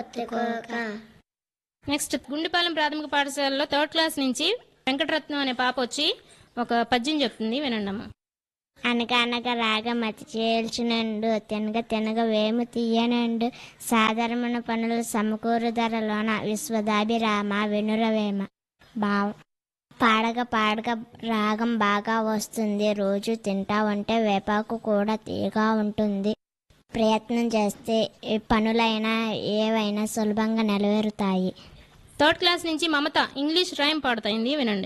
ఒత్తుకోక next గుండెపాలెం ప్రాథమిక పాఠశాలలో third class నుంచి వెంకటరత్నం అనే పాప వచ్చి ఒక పద్యం చెప్తుంది వినండి అమ్మా అనగనగ రాగ మతి చేల్చినండు తినగ తినగ వేము తీయనండు సాధారణ పనులు సమకూరు ధరలోన విశ్వదాభిరామ వినురవేమ భావ పాడగ పాడగ రాగం బాగా వస్తుంది రోజు తింటా ఉంటే వేపాకు కూడా తీగా ఉంటుంది ప్రయత్నం చేస్తే ఏ పనులైనా ఏవైనా సులభంగా నెరవేరుతాయి థర్డ్ క్లాస్ నుంచి మమత ఇంగ్లీష్ రైమ్ పాడుతాయింది వినండి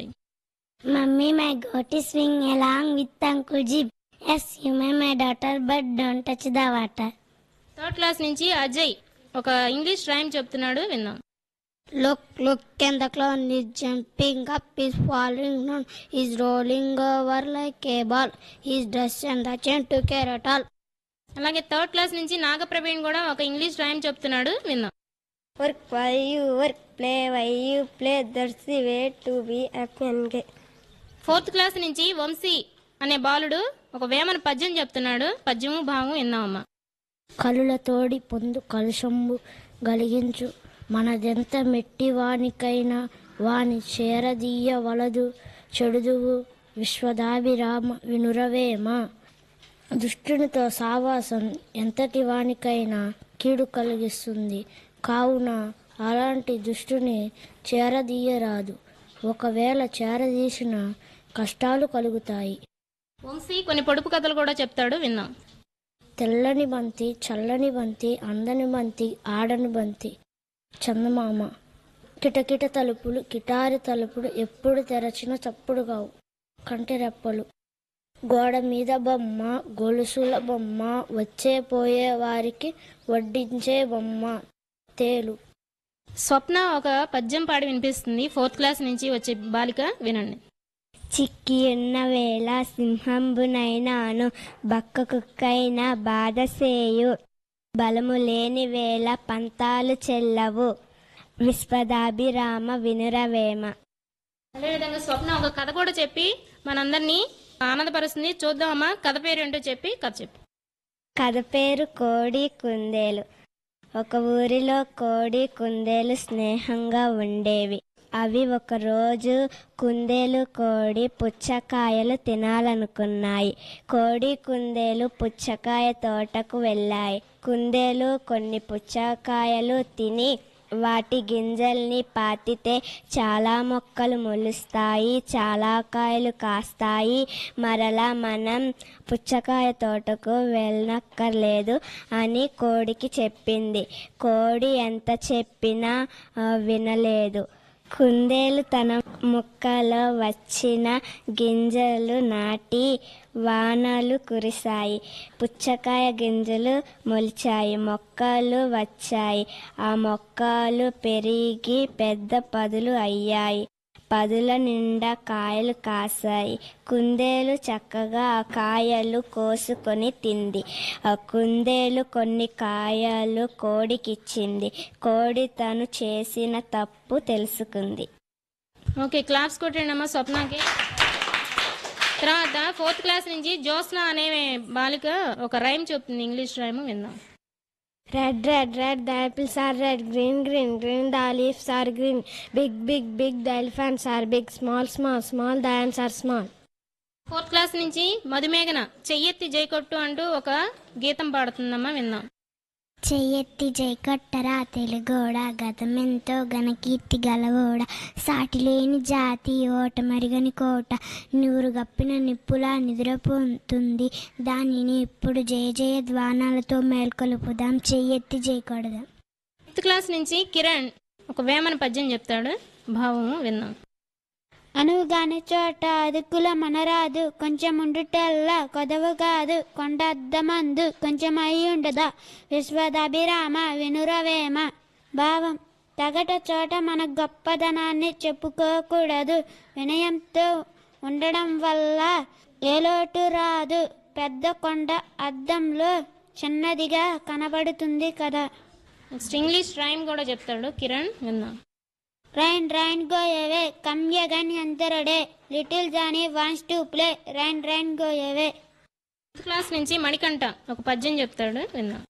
Mummy, my goat is swing along with Uncle Jib. Yes, you may, my daughter, but don't touch the water. Third class నుంచి అజయ్ ఒక ఇంగ్లీష్ రైమ్ చెప్తున్నాడు విందాం Look, look, and the clown is jumping up, is falling down, is rolling over like a ball. His dress and the chain to care at all. అలాగే third class నుంచి నాగప్రవీణ్ కూడా ఒక English rhyme చెప్తున్నాడు విందాం Work while you work, play while you play. That's the way to be happy and gay. Fourth class నుంచి వంశీ అనే బాలుడు ఒక వేమన పద్యం చెప్తున్నాడు పద్యము భావం విందామమ్మా కలుల తోడి పొందు కలుషంబు గలిగించు మనదెంత మెట్టి వానికైనా వాని చేరదీయ వలదు చెడుదువు విశ్వదాభిరామ వినురవేమ దుష్టునితో సావాసం ఎంతటి వానికైనా కీడు కలిగిస్తుంది కావున అలాంటి దుష్టుని చేరదీయరాదు ఒకవేళ చేరదీసిన కష్టాలు కలుగుతాయి వంశీ కొన్ని పొడుపు కథలు కూడా చెప్తాడు విందాం తెల్లని బంతి చల్లని బంతి అందని బంతి ఆడని బంతి చందమామ కిటకిట తలుపులు కిటారి తలుపులు ఎప్పుడు తెరచిన చప్పుడు కావు కంటి రెప్పలు గోడ మీద బొమ్మ గొలుసుల బొమ్మ వచ్చే పోయే వారికి వడ్డించే బొమ్మ తేలు స్వప్న ఒక పద్యం పాడి వినిపిస్తుంది ఫోర్త్ క్లాస్ నుంచి వచ్చే బాలిక వినండి చిక్కి ఉన్న వేళ సింహంబునైనాను బక్క కుక్కైన బాధ సేయు బలము లేని వేళ పంతాలు చెల్లవు విశ్వదాభిరామ వినురవేమ అదేవిధంగా స్వప్న ఒక కథ కూడా చెప్పి మనందరినీ ఆనందపరుస్తుంది చూద్దామమ్మా కథ పేరు ఏంటో చెప్పి కథ చెప్పు కథ పేరు కోడి కుందేలు ఒక ఊరిలో కోడి కుందేలు స్నేహంగా ఉండేవి అవి ఒకరోజు కుందేలు కోడి పుచ్చకాయలు తినాలనుకున్నాయి కోడి కుందేలు పుచ్చకాయ తోటకు వెళ్ళాయి కుందేలు కొన్ని పుచ్చకాయలు తిని వాటి గింజల్ని పాతితే చాలా మొక్కలు మొలుస్తాయి చాలా కాయలు కాస్తాయి మరలా మనం పుచ్చకాయ తోటకు వెళ్ళనక్కర్లేదు అని కోడికి చెప్పింది కోడి ఎంత చెప్పినా ఆ, వినలేదు కుందేలు తన ముక్కలో వచ్చిన గింజలు నాటి వానలు కురిశాయి పుచ్చకాయ గింజలు మొలిచాయి మొక్కలు వచ్చాయి ఆ మొక్కలు పెరిగి పెద్ద పదులు అయ్యాయి పదుల నిండా కాయలు కాసాయి కుందేలు చక్కగా ఆ కాయలు కోసుకొని తింది ఆ కుందేలు కొన్ని కాయలు కోడికిచ్చింది కోడి తను చేసిన తప్పు తెలుసుకుంది ఓకే క్లాప్స్ కొట్టండమ్మా స్వప్నకి తర్వాత ఫోర్త్ క్లాస్ నుంచి జ్యోత్స్న అనే బాలిక ఒక రైమ్ చెప్తుంది ఇంగ్లీష్ రైమ్ విందాం Red, red, red, the apples are red, green, green, green, the leaves are green, big, big, big, the elephants are big, small, small, small, the ants are small. Fourth class నుంచి మధుమేఘన చెయ్యెత్తి జైకొట్టు అంటూ ఒక గీతం పాడుతుందమ్మా విందాం చెయ్యెత్తి జై కొట్టరా తెలుగోడ గతమెంతో ఘనకీర్తి గలవోడ సాటిలేని జాతి ఓట మరిగని కోట నూరు గప్పిన నిప్పులా నిద్రపోతుంది దానిని ఇప్పుడు జయ జయ ద్వానాలతో మేల్కొలుపుదాం చెయ్యెత్తి జై కొడదాం ఫిఫ్త్ క్లాస్ నుంచి కిరణ్ ఒక వేమన పద్యం చెప్తాడు భావం విందాం అనువుగాని చోట అదుకుల మనరాదు కొంచెం ఉండుటల్లా కొదవు కాదు కొండ అద్దమందు కొంచెం అయి ఉండదా విశ్వదాభిరామ వినురవేమ భావం తగట చోట మన గొప్పదనాన్ని చెప్పుకోకూడదు వినయంతో ఉండడం వల్ల ఏ లోటు రాదు పెద్ద కొండ అద్దంలో చిన్నదిగా కనబడుతుంది కదా నెక్స్ట్ ఇంగ్లీష్ రైమ్ కూడా చెప్తాడు కిరణ్ విందాం Rain, rain, go away. Come again another day. Little Johnny wants to play. Rain, rain, go away. Fifth class నుంచి మణికంఠ ఒక పద్యం చెప్తాడు విందాం